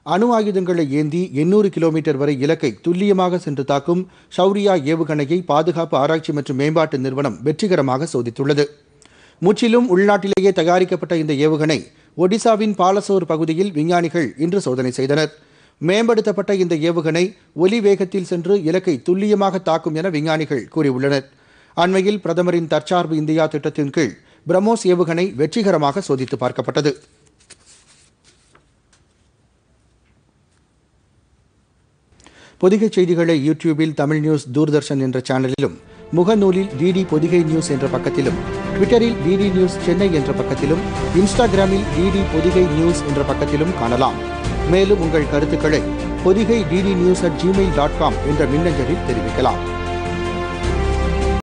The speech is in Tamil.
அணு ஆயுதங்களை ஏந்தி எண்ணூறு கிலோமீட்டர் வரை இலக்கை துல்லியமாக சென்று தாக்கும் ஷௌரியா ஏவுகணையை பாதுகாப்பு ஆராய்ச்சி மற்றும் மேம்பாட்டு நிறுவனம் வெற்றிகரமாக சோதித்துள்ளது முற்றிலும் உள்நாட்டிலேயே தயாரிக்கப்பட்ட இந்த ஏவுகணை ஒடிசாவின் பாலசோர் பகுதியில் விஞ்ஞானிகள் இன்று சோதனை செய்தனர் மேம்படுத்தப்பட்ட இந்த ஏவுகணை ஒலி வேகத்தில் சென்று இலக்கை துல்லியமாக தாக்கும் என விஞ்ஞானிகள் கூறியுள்ளனர் அண்மையில் பிரதமரின் தற்சார்பு இந்தியா திட்டத்தின் கீழ் பிரம்மோஸ் ஏவுகணை வெற்றிகரமாக சோதித்து பார்க்கப்பட்டது பொதிகை செய்திகளை யூடியூபில் தமிழ் நியூஸ் தூர்தர்ஷன் என்ற சேனலிலும் முகநூலில் டிடி பொதிகை நியூஸ் என்ற பக்கத்திலும் ட்விட்டரில் டிடி நியூஸ் சென்னை என்ற பக்கத்திலும் இன்ஸ்டாகிராமில் டிடி பொதிகை நியூஸ் என்ற பக்கத்திலும் காணலாம் மேலும் உங்கள் கருத்துக்களை Podhigai DD news at Gmail dot com என்ற மின்னஞ்சலில் தெரிவிக்கலாம்